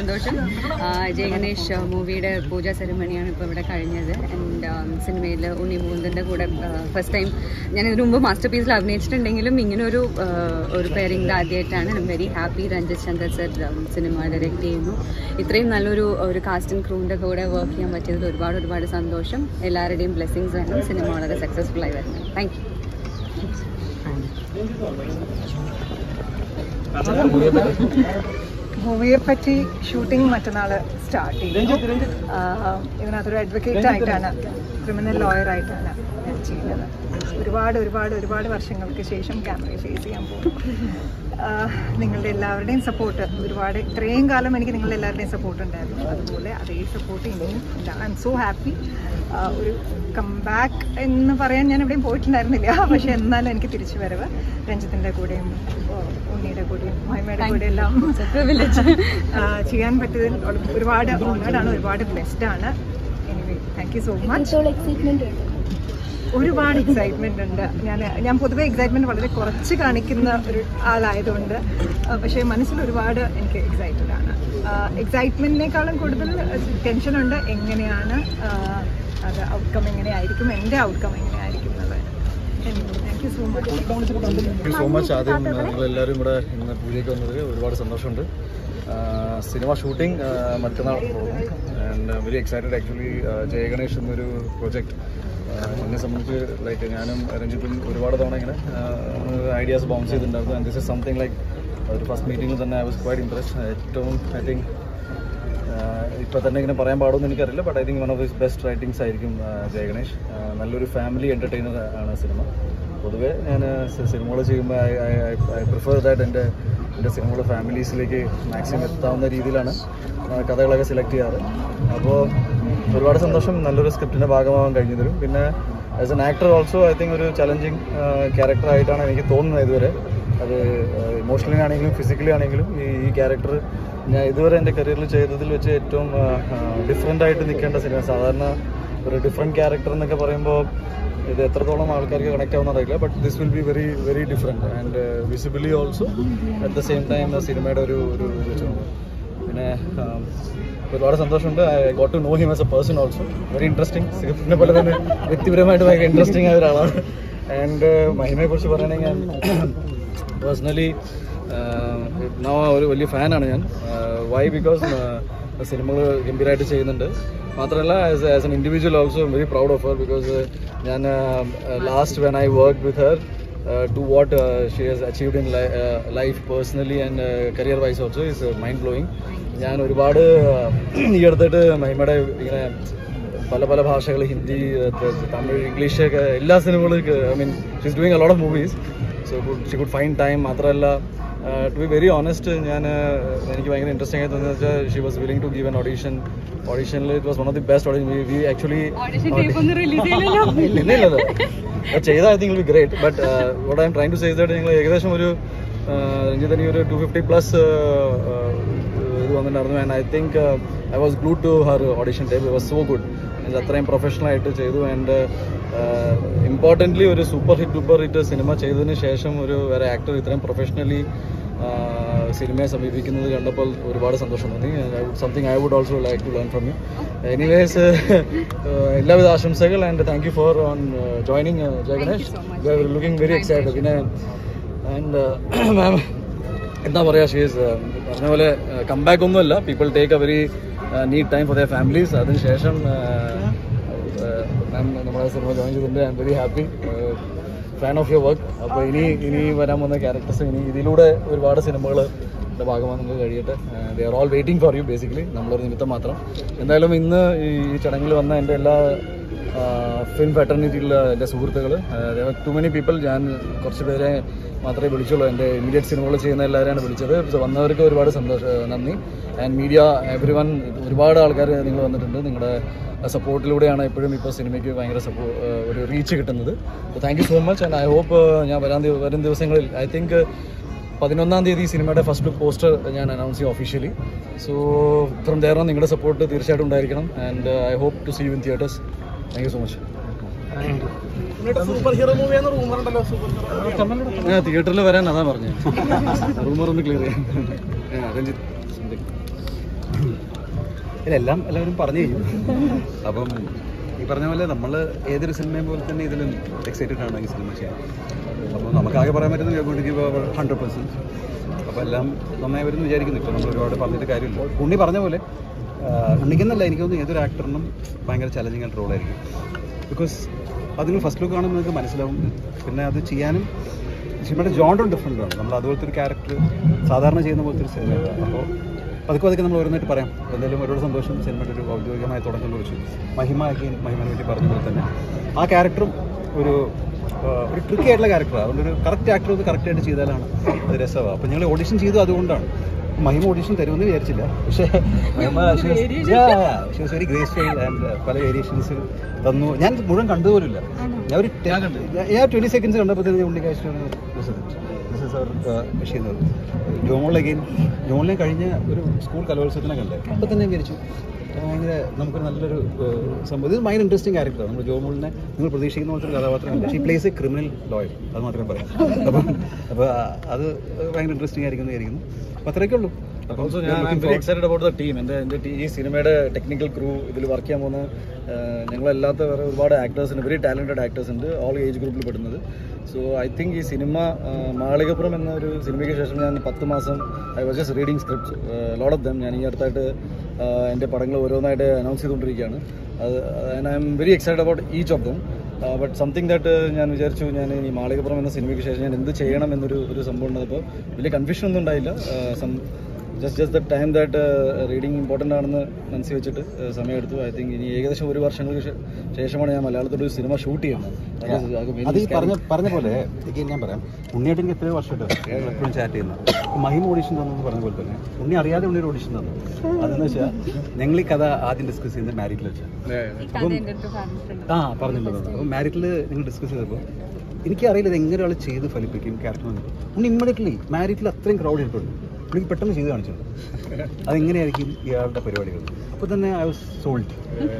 സന്തോഷം ആ, ജയ് ഗണേഷ് മൂവിയുടെ പൂജാ സെറിമണിയാണ് ഇപ്പോൾ ഇവിടെ കഴിഞ്ഞത് ആൻഡ് സിനിമയിൽ ഉണ്ണി മുകുന്ദൻ്റെ കൂടെ ഫസ്റ്റ് ടൈം ഞാൻ ഇതിനു മുമ്പ് മാസ്റ്റർ പീസിൽ അഭിനയിച്ചിട്ടുണ്ടെങ്കിലും ഇങ്ങനെ ഒരു ആ, ഒരു പെയറിംഗ് ആദ്യമായിട്ടാണ് I am very happy Ranjith Shankar sir cinema direct ചെയ്യുന്നു ഇത്രയും നല്ലൊരു ഒരു കാസ്റ്റ് ആൻഡ് ക്രൂവിൻ്റെ കൂടെ വർക്ക് ചെയ്യാൻ പറ്റിയത് ഒരുപാട് ഒരുപാട് സന്തോഷം എല്ലാവരുടെയും ബ്ലെസ്സിങ്സ് വേണം സിനിമ വളരെ സക്സസ്ഫുൾ ആയി വരുന്നത് താങ്ക് മൂവിയെ പറ്റി ഷൂട്ടിംഗ് മറ്റന്നാൾ സ്റ്റാർട്ട് ചെയ്യും ആഹ് ഇതിനകത്തൊരു അഡ്വക്കേറ്റ് ആയിട്ടാണ് ക്രിമിനൽ ലോയർ ആയിട്ടാണ് ഞാൻ ചെയ്യുന്നത് ഒരുപാട് ഒരുപാട് ഒരുപാട് വർഷങ്ങൾക്ക് ശേഷം ക്യാമറയെ ഫേസ് ചെയ്യാൻ പോകും ആഹ് നിങ്ങളുടെ എല്ലാവരുടെയും സപ്പോർട്ട് ഒരുപാട് ഇത്രയും കാലം എനിക്ക് നിങ്ങളുടെ എല്ലാവരുടെയും സപ്പോർട്ട് ഉണ്ടായിരുന്നു അതുപോലെ അതേ സപ്പോർട്ട് ഇനിയും ഉണ്ടാകും ഐ എം സോ ഹാപ്പി ഒരു കംബാക്ക് എന്ന് പറയാൻ ഞാൻ എവിടെയും പോയിട്ടുണ്ടായിരുന്നില്ല പക്ഷെ എന്നാലും എനിക്ക് തിരിച്ചു വരവ് രഞ്ജിത്തിൻ്റെ കൂടെയും ആഹ് ഉണ്ണിയുടെ കൂടെയും മഹിമയുടെ കൂടെയും എല്ലാം ആ, ചെയ്യാൻ പറ്റിയതിൽ ഒരു- ഒരുപാട് ഓണേഡ് ആണ് ഒരുപാട് ബ്ലെസ്ഡ് ആണ് anyway thank you so much ഒരുപാട് എക്സൈറ്റ്മെന്റ് ഉണ്ട് ഞാൻ ഞാൻ പൊതുവേ എക്സൈറ്റ്മെന്റ് വളരെ കുറച്ച് കാണിക്കുന്ന ഒരു ആളായതുകൊണ്ട് ആ, പക്ഷേ മനസ്സിൽ ഒരുപാട് എനിക്ക് എക്സൈറ്റഡ് ആണ് എക്സൈറ്റ്മെന്റിനേക്കാളും കൂടുതൽ ടെൻഷൻ ഉണ്ട് എങ്ങനെയാണ് ആ, അത് ഔട്ട്കം എങ്ങനെയായിരിക്കും എൻ്റെ ഔട്ട്കം എങ്ങനെയായിരിക്കും എന്നുള്ളത് thank you so much thank you so much ആദ്യം നിങ്ങളെല്ലാവരും ഇവിടെ ഇന്ന് പൂജയ്ക്ക് വന്നതിൽ ഒരുപാട് സന്തോഷമുണ്ട് സിനിമ ഷൂട്ടിംഗ് മറ്റന്നാൾ പോകുന്നു and very excited actually Jayaganesh എന്നൊരു പ്രൊജക്റ്റ് എന്നെ സംബന്ധിച്ച് ലൈക്ക് ഞാനും രഞ്ജിത്തും ഒരുപാട് തവണ ഇങ്ങനെ ഐഡിയാസ് ബൗൺസ് ചെയ്തിട്ടുണ്ടായിരുന്നു and this is something like ഒരു ഫസ്റ്റ് മീറ്റിംഗിൽ തന്നെ ഐ വാസ് ക്വൈറ്റ് ഇൻട്രസ്റ്റ് ഏറ്റവും ഐ തിങ്ക് ഇപ്പോൾ തന്നെ ഇങ്ങനെ പറയാൻ പാടുമെന്ന് എനിക്കറിയില്ല but I think one of his best writings ആയിരിക്കും ആ, ജയഗണേഷ് ആ, നല്ലൊരു ഫാമിലി എൻ്റർടൈനർ ആണ് സിനിമ പൊതുവേ ഞാൻ സിനിമകൾ ചെയ്യുമ്പോൾ ഐ ഐ പ്രിഫർ ദാറ്റ് എൻ്റെ എൻ്റെ സിനിമകൾ ഫാമിലീസിലേക്ക് മാക്സിമം എത്താവുന്ന രീതിയിലാണ് ആ, കഥകളൊക്കെ സെലക്ട് ചെയ്യാറ് അപ്പോൾ ഒരുപാട് സന്തോഷം നല്ലൊരു സ്ക്രിപ്റ്റിൻ്റെ ഭാഗമാകാൻ കഴിഞ്ഞതിലും പിന്നെ as an actor also I think ഒരു ചലഞ്ചിങ് ക്യാരക്ടർ ആയിട്ടാണ് എനിക്ക് തോന്നുന്നത് ഇതുവരെ അത് ഇമോഷണലി ആണെങ്കിലും ഫിസിക്കലി ആണെങ്കിലും ഈ ഈ ക്യാരക്ടർ ഞാൻ ഇതുവരെ എൻ്റെ കരിയറിൽ ചെയ്തതിൽ വെച്ച് ഏറ്റവും ഡിഫറെൻ്റ് ആയിട്ട് നിൽക്കേണ്ട സിനിമ സാധാരണ ഒരു ഡിഫറെൻറ്റ് ക്യാരക്ടർ എന്നൊക്കെ പറയുമ്പോൾ ഇത് എത്രത്തോളം ആൾക്കാർക്ക് കണക്ട് ആവുന്ന അറിയില്ല but this will be very very different and visibly also at the same time സിനിമയുടെ ഒരു ഒരു ഇത് വെച്ചുകൊണ്ട് പിന്നെ ആം, ഒരുപാട് സന്തോഷമുണ്ട് I got to know him as a person also very interesting സിഗപ്പിനെ പോലെ തന്നെ വ്യക്തിപരമായിട്ട് ഭയങ്കര ഇൻട്രസ്റ്റിംഗ് ആയ ഒരാളാണ് ആൻഡ് മഹിമയെ കുറിച്ച് പറയുകയാണെങ്കിൽ ഞാൻ പേഴ്സണലി നോ ഒരു വലിയ ഫാനാണ് ഞാൻ വൈ ബിക്കോസ് സിനിമകൾ ഗംഭീരമായിട്ട് ചെയ്യുന്നുണ്ട് മാത്രമല്ല as as an individual also very proud of her because ഞാൻ last when I work with her to what she has achieved in life personally and career wise also is mind blowing ഞാൻ ഒരുപാട് ഈ അടുത്തായിട്ട് മഹിമയുടെ ഇങ്ങനെ പല പല ഭാഷകൾ ഹിന്ദി ത- തമിഴ് ഇംഗ്ലീഷ് ഒക്കെ എല്ലാ സിനിമകളും I mean she's doing a lot of movies so she could fine time മാത്രമല്ല ടു ബി വെരി ഓണസ്റ്റ് ഞാൻ എനിക്ക് ഭയങ്കര ഇൻട്രസ്റ്റിംഗ് ആയി തോന്നിയെന്ന് വെച്ചാൽ she was willing to give an audition ഓഡീഷനിൽ it was one of the best audition we actually ഇല്ല ഇല്ല അത് ചെയ്താൽ I think will be great but what I am trying to says that ഞങ്ങൾ ഏകദേശം ഒരു രഞ്ജിതനി ഒരു ടു ഫിഫ്റ്റി പ്ലസ് ഇത് വന്നിട്ടുണ്ടായിരുന്നു and I think I was glue to her audition type was so good അത്രയും പ്രൊഫഷണൽ ആയിട്ട് ചെയ്തു ആൻഡ് ഇമ്പോർട്ടൻ്റ്ലി ഒരു super hit super hit cinema ചെയ്തതിന് ശേഷം ഒരു വേറെ ആക്ടർ ഇത്രയും പ്രൊഫഷണലി സിനിമയെ സമീപിക്കുന്നത് കണ്ടപ്പോൾ ഒരുപാട് സന്തോഷം തോന്നി something I would also like to learn from you anyways എല്ലാവിധ ആശംസകൾ and thank you for on joining Jaya Ganesh looking very excited പിന്നെ ആൻഡ് മാം എന്താ പറയുക ഷീസ് പറഞ്ഞ പോലെ കംബാക്ക് ഒന്നുമല്ല people take a very need time for the families അതിനുശേഷം ma'am നമ്മുടെ സിനിമ ജോയിൻ ചെയ്തിട്ടുണ്ട് I am very happy fan of your work അപ്പോൾ ഇനി ഇനി വരാൻ പോകുന്ന ക്യാരക്ടേഴ്സ് ഇനി ഇതിലൂടെ ഒരുപാട് സിനിമകൾ ഭാഗമാണ് നിങ്ങൾക്ക് കഴിയട്ടെ they are all waiting for you basically നമ്മളൊരു നിമിത്തം മാത്രം എന്തായാലും ഇന്ന് ഈ ചടങ്ങിൽ വന്ന എൻ്റെ എല്ലാ ഫിലിം ഫെറ്റർണിറ്റിയിലുള്ള എൻ്റെ സുഹൃത്തുക്കൾ ടു മെനി പീപ്പിൾ ഞാൻ കുറച്ച് പേരെ മാത്രമേ വിളിച്ചുള്ളൂ എൻ്റെ ഇമീഡിയറ്റ് സിനിമകൾ ചെയ്യുന്ന എല്ലാവരെയാണ് വിളിച്ചത് So വന്നവർക്ക് ഒരുപാട് സന്തോഷം നന്ദി ആൻഡ് മീഡിയ എവറി വൺ ഒരുപാട് ആൾക്കാർ നിങ്ങൾ വന്നിട്ടുണ്ട് നിങ്ങളുടെ സപ്പോർട്ടിലൂടെയാണ് എപ്പോഴും ഇപ്പോൾ സിനിമയ്ക്ക് ഭയങ്കര സപ്പോ ഒരു റീച്ച് കിട്ടുന്നത് thank you so much and I hope ഞാൻ വരാൻ ദിവ- വരും ദിവസങ്ങളിൽ ഐ തിങ്ക് പതിനൊന്നാം തീയതി സിനിമയുടെ ഫസ്റ്റ് ലുക്ക് പോസ്റ്റർ ഞാൻ അനൗൺസ് ചെയ്യും ഒഫീഷ്യലി സോ ഫ്രം ദേർ നിങ്ങളുടെ സപ്പോർട്ട് തീർച്ചയായിട്ടും ഉണ്ടായിരിക്കണം and I hope to see you in theatres thank you so much superhero മൂവിയാന്ന് റൂമർ ഉണ്ടല്ലോ സൂപ്പർ ഞാൻ തിയേറ്ററിൽ വരാൻ അതാ പറഞ്ഞത് റൂമർ ഒന്ന് ക്ലിയർ ചെയ്യാം ആ, രഞ്ജിത്ത് something. ഇല്ല എല്ലാം എല്ലാവരും പറഞ്ഞു കഴിഞ്ഞു അപ്പം ഈ പറഞ്ഞ പോലെ നമ്മൾ ഏതൊരു സിനിമയും പോലെ തന്നെ ഇതിലും എക്സൈറ്റഡ് ആണ് ഈ സിനിമ ചെയ്യാൻ അപ്പോൾ നമുക്കാകെ പറയാൻ പറ്റുന്ന ഹൺഡ്രഡ് പെർസെൻറ്റ് അപ്പോൾ എല്ലാം നന്നായി വരുമെന്ന് വിചാരിക്കുന്നു ഇപ്പോൾ നമ്മൾ ഒരുപാട് പറഞ്ഞിട്ട് കാര്യമില്ല ഉണ്ണി പറഞ്ഞ പോലെ ആ, ഉണ്ണിക്കെന്നല്ല എനിക്ക് തോന്നുന്നു ഏതൊരു ആക്ടറിനും ഭയങ്കര ചലഞ്ചിങ് ആയിട്ട് റോളായിരിക്കും ബിക്കോസ് അതിന് ഫസ്റ്റ് ലുക്ക് കാണുമ്പോൾ നിങ്ങൾക്ക് മനസ്സിലാവും പിന്നെ അത് ചെയ്യാനും സിനിമയുടെ ജോണ്ടറും ഡിഫറെൻ്റ് ആണ് നമ്മൾ അതുപോലത്തെ ഒരു ക്യാരക്ടർ സാധാരണ ചെയ്യുന്ന പോലത്തെ ഒരു സിനിമയാണ് അപ്പോൾ പതുക്കെ പതുക്കെ നമ്മൾ ഓരോന്നായിട്ട് പറയാം എന്തായാലും ഒരുപാട് സന്തോഷം സിനിമയുടെ ഒരു ഔദ്യോഗികമായ തുടക്കം കുറിച്ച് മഹിമ അഗീൻ മഹിമനെ പറ്റി പറഞ്ഞ പോലെ തന്നെ ആ ക്യാരക്ടറും ഒരു ആ, ഒരു ട്രിക്കി ആയിട്ടുള്ള ക്യാരക്ടറാണ് അതുകൊണ്ട് ഒരു കറക്റ്റ് ആക്ടർ അത് കറക്റ്റായിട്ട് ചെയ്താലാണ് അത് രസമാണ് അപ്പോൾ ഞങ്ങൾ ഓഡിഷൻ ചെയ്തു അതുകൊണ്ടാണ് മഹിമ ഓഡിഷൻ തരുമെന്ന് വിചാരിച്ചില്ല പക്ഷേ Mahima she's very graceful and പല വേരിയേഷൻസ് തന്നു ഞാൻ മുഴുവൻ കണ്ടുപോലില്ല ഞാൻ ഒരു ഞാൻ ട്വൻറ്റി സെക്കൻഡ്സ് കണ്ടപ്പോഴത്തേക്ക് ഉണ്ണിക്കാശ്വരാണ് this is our machine Jomol again ജോമോളിനെ കഴിഞ്ഞ ഒരു സ്കൂൾ കലോത്സവത്തിനെ കണ്ടേ അപ്പോൾ തന്നെ വിചാരിച്ചു ഭയങ്കര നമുക്കൊരു നല്ലൊരു ഏഹ്, സംഭവം ഇത് ഭയങ്കര ഇൻട്രസ്റ്റിംഗ് ക്യാരക്ടറാണ് നമ്മൾ ജോമോളിനെ നിങ്ങൾ പ്രതീക്ഷിക്കുന്ന പോലത്തെ ഒരു കഥാപാത്രമല്ല she plays a criminal lawyer അത് മാത്രമേ പറയാം അപ്പം അപ്പോൾ അത് ഭയങ്കര ഇൻട്രസ്റ്റിംഗ് ആയിരിക്കും എന്ന് വിചാരിക്കുന്നു അപ്പോൾ അത്രയൊക്കെ ഉള്ളൂ അപ്പം ഓൾസോ ഞാൻ I am very excited about the team എൻ്റെ എൻ്റെ ടീ- ഈ സിനിമയുടെ ടെക്നിക്കൽ ക്രൂ ഇതിൽ വർക്ക് ചെയ്യാൻ പോകുന്ന ആഹ്, ഞങ്ങളല്ലാത്ത വേറെ ഒരുപാട് ആക്ടേഴ്സ് ഉണ്ട് വെരി ടാലൻറ്റഡ് ആക്ടേഴ്സ് ഉണ്ട് ഓൾ ഏജ് ഗ്രൂപ്പിൽ പെടുന്നത് സോ ഐ തിങ്ക് ഈ സിനിമ ആഹ്, മാളികപ്പുറം എന്ന ഒരു സിനിമയ്ക്ക് ശേഷം ഞാൻ പത്ത് മാസം I was just reading script load of them ഞാൻ ഈ അടുത്തായിട്ട് ആഹ്, എൻ്റെ പടങ്ങൾ ഓരോന്നായിട്ട് അനൗൺസ് ചെയ്തുകൊണ്ടിരിക്കുകയാണ് അത് I am very excited about each of them but something that ഞാൻ വിചാരിച്ചു ഞാൻ ഈ മാളികപ്പുറം എന്ന സിനിമയ്ക്ക് ശേഷം ഞാൻ എന്ത് ചെയ്യണം എന്നൊരു ഒരു സംഭവം ഉണ്ടപ്പോൾ വലിയ കൺഫ്യൂഷൻ ഒന്നും ഉണ്ടായില്ല some just just the time that reading important ആണെന്ന് മനസ്സിൽ വെച്ചിട്ട് uh, സമയമെടുത്തു ഐ തിങ്ക് ഇനി ഏകദേശം ഒരു വർഷങ്ങൾക്ക് ശേ- ശേഷമാണ് ഞാൻ മലയാളത്തിൽ ഒരു സിനിമ ഷൂട്ട് ചെയ്യുന്നത് അത് is- അത് very അത് ഈ scary. പറഞ്ഞ പറഞ്ഞ പോലെ again ഞാൻ പറയാം ഉണ്ണിയായിട്ട് എനിക്ക് എത്രയോ വർഷമായിട്ട് എപ്പോഴും ചാറ്റ് ചെയ്യുന്നത് മഹിമ ഓഡിഷൻ തന്നു പറഞ്ഞ പോലെ തന്നെ ഉണ്ണി അറിയാതെ ഉണ്ണി ഒരു ഓഡിഷൻ തന്നു അതെന്ന് വെച്ചാൽ ഞങ്ങൾ ഈ കഥ ആദ്യം ഡിസ്കസ് ചെയ്യുന്നത് മാരിറ്റിൽ വെച്ചാൽ അപ്പം ആ പറഞ്ഞിട്ടുള്ളത് അപ്പം മാരിറ്റിൽ നിങ്ങൾ ഡിസ്കസ് ചെയ്തപ്പോൾ എനിക്കറിയില്ല ഇത് എങ്ങനെ ഒരാൾ ചെയ്ത് ഫലിപ്പിക്കും ക്യാരക്ടർ വന്നിട്ട് ഉണ്ണി ഇമ്മീഡിയറ്റ്ലി മാരിറ്റിൽ അത്രയും ക്രൗഡ് ഇട്ടുണ്ട് എനിക്ക് പെട്ടെന്ന് ചെയ്ത് കാണിച്ചിട്ടുണ്ട് അതെങ്ങനെയായിരിക്കും ഇയാളുടെ പരിപാടികൾ അപ്പോൾ തന്നെ I was sold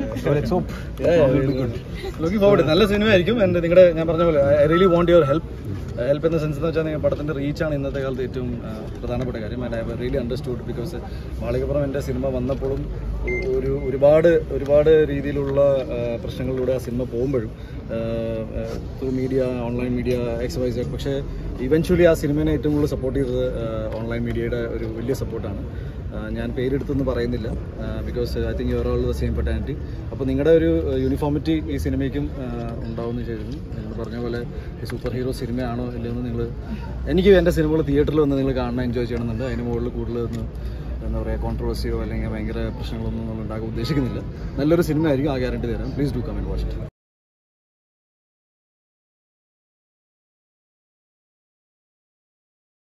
looking forward നല്ല സിനിമ ആയിരിക്കും എൻ്റെ നിങ്ങളുടെ ഞാൻ പറഞ്ഞ പോലെ I really want your help help എന്ന സെൻസ് എന്ന് വെച്ചാൽ നിങ്ങൾ പടത്തിൻ്റെ റീച്ചാണ് ഇന്നത്തെ കാലത്ത് ഏറ്റവും ആ, പ്രധാനപ്പെട്ട കാര്യം and I really understood because Malikappuram എൻ്റെ സിനിമ വന്നപ്പോഴും ഒ- ഒരു ഒരുപാട് ഒരുപാട് രീതിയിലുള്ള ആ, പ്രശ്നങ്ങളിലൂടെ ആ സിനിമ പോകുമ്പോഴും through media online media X Y Z പക്ഷേ ഇവൻച്വലി ആ സിനിമയെ ഏറ്റവും കൂടുതൽ സപ്പോർട്ട് ചെയ്തത് ഓൺലൈൻ മീഡിയയുടെ ഒരു വലിയ സപ്പോർട്ടാണ് ഞാൻ പേരെടുത്തൊന്നും പറയുന്നില്ല because I think you're all the same opportunity അപ്പോൾ നിങ്ങളുടെ ഒരു യൂണിഫോമിറ്റി ഈ സിനിമയ്ക്കും ഉണ്ടാവുമെന്ന് വിചാരിക്കുന്നു നിങ്ങൾ പറഞ്ഞ പോലെ ഈ സൂപ്പർ ഹീറോ സിനിമയാണോ ഇല്ലയെന്ന് നിങ്ങൾ എനിക്ക് എൻ്റെ സിനിമകൾ തിയേറ്ററിൽ വന്ന് നിങ്ങൾ കാണാൻ എൻജോയ് ചെയ്യണമെന്നുണ്ട് അതിന് മുകളിൽ കൂടുതൽ ഒന്ന് എന്താ പറയുക കോൺട്രവേഴ്സിയോ അല്ലെങ്കിൽ ഭയങ്കര പ്രശ്നങ്ങളൊന്നും നമ്മൾ ഉണ്ടാക്കാൻ ഉദ്ദേശിക്കുന്നില്ല നല്ലൊരു സിനിമ ആയിരിക്കും ആ ഗ്യാരണ്ടി തരാം പ്ലീസ് ഡു കമൻറ്റ് വാച്ച്